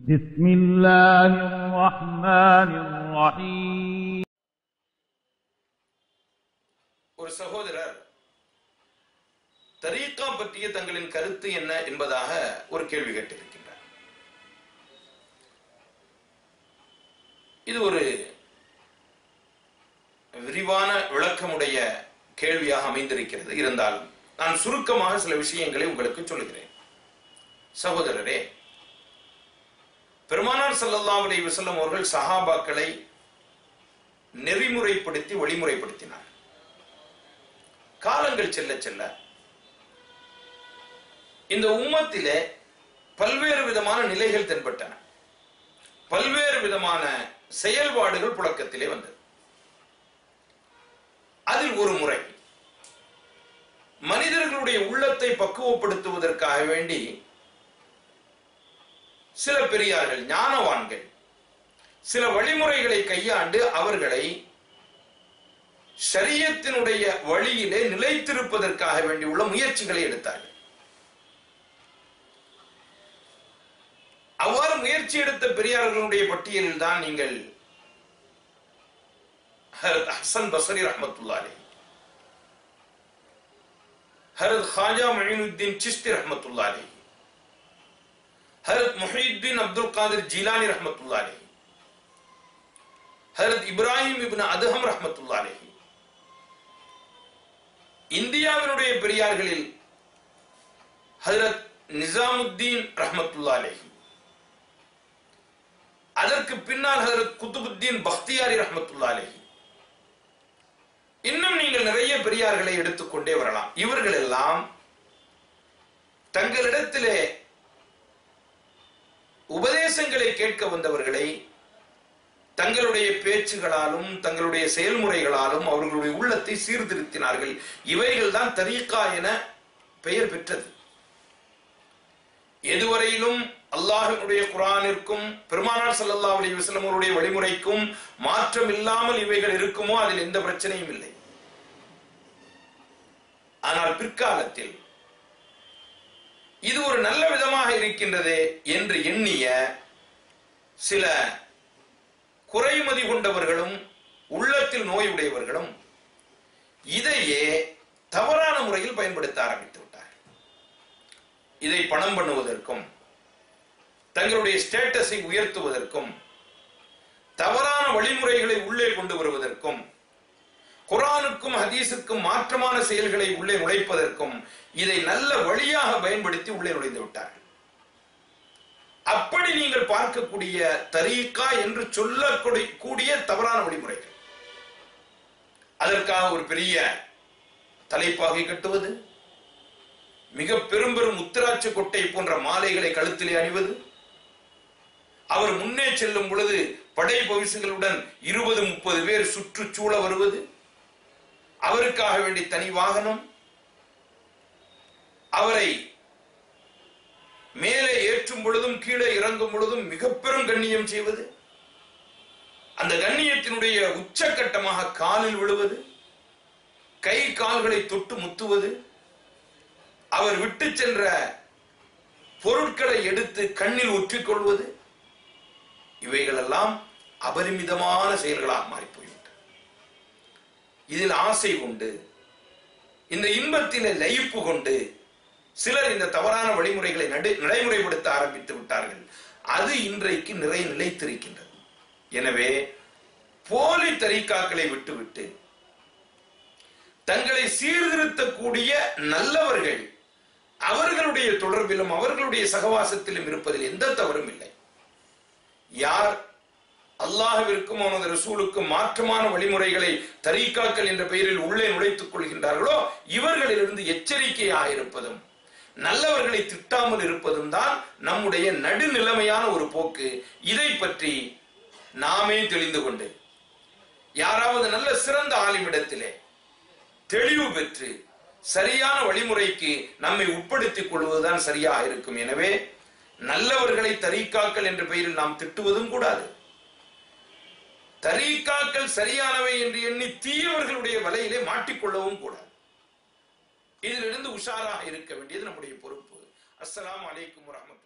بسم الله الرحمن الرحيم ஒரு சகோதரர் தரீக்கா பற்றிய தங்களின் கருத்து என்ன என்பதாக ஒரு கேள்வி கேட்டிருக்கின்றார் இது ஒரு விரிவான விளக்கமுடைய கேள்வியாக அமைந்திருக்கிறது இருந்தாலும் நான் சுருக்கமாக சில விஷயங்களை உங்களுக்கு சொல்லுகிறேன் சகோதரரே பெருமானார் ஸல்லல்லாஹு அலைஹி வஸல்லம் அவர்கள் சஹாபாக்களை நெறிமுறைப்படுத்தி வழிமுறைப்படுத்தினார் காலங்கள் செல்ல செல்ல இந்த உம்மத்திலே பல்வேறு விதமான நிலைகள் தென்பட்டன பல்வேறு விதமான செயல்பாடுகள் புழக்கத்திலே வந்தது அதில் ஒரு முறை மனிதர்களுடைய உள்ளத்தை பக்குவப்படுத்துவதற்காக வேண்டி சில பெரியார்கள் ஞானவான்கள் சில வழிமுறைகளை கையாண்டு அவர்களை ஷரியத்தினுடைய வழியிலே நிலைத்திருப்பதற்காக வேண்டியுள்ள முயற்சிகளை எடுத்தார்கள் அவ்வாறு முயற்சி எடுத்த பெரியார்களுடைய பட்டியலில் தான் நீங்கள் ஹரத் ஹசன் பசரி ரஹமத்துல்லாலே ஹரத் ஹாஜா மொயினுத்தீன் சிஸ்தி ரஹமத்துல்லாலே ஹரத் முஹீத்தீன் அப்துல் காதிர் ஜீலானி ரஹமத்துல்லாலே ஹரத் இப்ராஹிம் இப்னு அதுஹம் ரஹமத்துல்லாலே இந்தியாவினுடைய பெரியார்களில் ஹஜரத் நிசாமுத்தீன் ரஹமத்துல்லா அலேஹி அதற்கு பின்னால் ஹஜரத் குத்துபுத்தீன் பக்தியாரி ரஹமத்துல்லா அலேஹி இன்னும் நீங்கள் நிறைய பெரியார்களை எடுத்துக்கொண்டே வரலாம் இவர்கள் எல்லாம் தங்களிடத்திலே உபதேசங்களை கேட்க வந்தவர்களை தங்களுடைய பேச்சுகளாலும் தங்களுடைய செயல்முறைகளாலும் அவர்களுடைய உள்ளத்தை சீர்திருத்தினார்கள் இவைகள் தான் தரீக்கா என பெயர் பெற்றது எதுவரையிலும் அல்லாஹினுடைய குரானிற்கும் பெருமானார் சல்லல்லா அலி வஸ்லம் அவருடைய வழிமுறைக்கும் மாற்றம் இல்லாமல் இவைகள் இருக்குமோ அதில் எந்த பிரச்சனையும் இல்லை ஆனால் பிற்காலத்தில் இது ஒரு நல்ல விதமாக இருக்கின்றதே என்று எண்ணிய சில குறைமதி கொண்டவர்களும் உள்ளத்தில் நோய் உடையவர்களும் இதையே தவறான முறையில் பயன்படுத்த ஆரம்பித்து விட்டார்கள் இதை பணம் பண்ணுவதற்கும் தங்களுடைய ஸ்டேட்டஸை உயர்த்துவதற்கும் தவறான வழிமுறைகளை உள்ளே கொண்டு வருவதற்கும் குரானுக்கும் ஹதீஸுக்கும் மாற்றமான செயல்களை உள்ளே நுழைப்பதற்கும் இதை நல்ல வழியாக பயன்படுத்தி உள்ளே நுழைந்து விட்டார்கள் அப்படி நீங்கள் பார்க்கக்கூடிய தரீக்கா என்று சொல்லக்கூடிய கூடிய தவறான வழிமுறைகள் அதற்காக ஒரு பெரிய தலைப்பாகை கட்டுவது மிக பெரும் பெரும் உத்தராட்சி கொட்டை போன்ற மாலைகளை கழுத்திலே அணிவது அவர் முன்னே செல்லும் பொழுது படை பவிசுகளுடன் இருபது முப்பது பேர் சுற்றுச்சூழ வருவது அவருக்காக வேண்டி தனி வாகனம் அவரை மேலே ஏற்றும் பொழுதும் கீழே இறங்கும் பொழுதும் மிக பெரும் கண்ணியம் செய்வது அந்த கண்ணியத்தினுடைய உச்சக்கட்டமாக காலில் விழுவது கை கால்களை தொட்டு முத்துவது அவர் விட்டு சென்ற பொருட்களை எடுத்து கண்ணில் ஒற்றிக்கொள்வது இவைகளெல்லாம் அபரிமிதமான செயல்களாக மாறி போய்விட்டது இதில் ஆசை கொண்டு இந்த இன்பத்திலே லயிப்பு கொண்டு சிலர் இந்த தவறான வழிமுறைகளை நடைமுறைப்படுத்த ஆரம்பித்து விட்டார்கள் அது இன்றைக்கு நிறைய நிலைத்திருக்கின்றது எனவே போலி தரிக்காக்களை விட்டுவிட்டு தங்களை சீர்திருத்தக்கூடிய நல்லவர்கள் அவர்களுடைய தொடர்பிலும் அவர்களுடைய சகவாசத்திலும் இருப்பதில் எந்த தவறும் இல்லை யார் அல்லாஹவிற்கும் அவனது ரசூலுக்கும் மாற்றமான வழிமுறைகளை தரீக்காக்கள் என்ற பெயரில் உள்ளே நுழைத்துக் கொள்கின்றார்களோ இவர்களிலிருந்து எச்சரிக்கையாக இருப்பதும் நல்லவர்களை திட்டாமல் இருப்பதும் தான் நம்முடைய நடுநிலைமையான ஒரு போக்கு இதை பற்றி நாமே தெளிந்து கொண்டு யாராவது நல்ல சிறந்த ஆலிமிடத்திலே தெளிவு பெற்று சரியான வழிமுறைக்கு நம்மை உட்படுத்திக் கொள்வதுதான் சரியாக இருக்கும் எனவே நல்லவர்களை தரீக்காக்கள் என்ற பெயரில் நாம் திட்டுவதும் கூடாது தரீக்காக்கள் சரியானவை என்று எண்ணி தீயவர்களுடைய வலையிலே மாட்டிக்கொள்ளவும் கூடாது இதிலிருந்து உஷாராக இருக்க வேண்டியது நம்முடைய பொறுப்பு அஸ்ஸலாமு அலைக்கும் வரஹ்மத்துல்லாஹி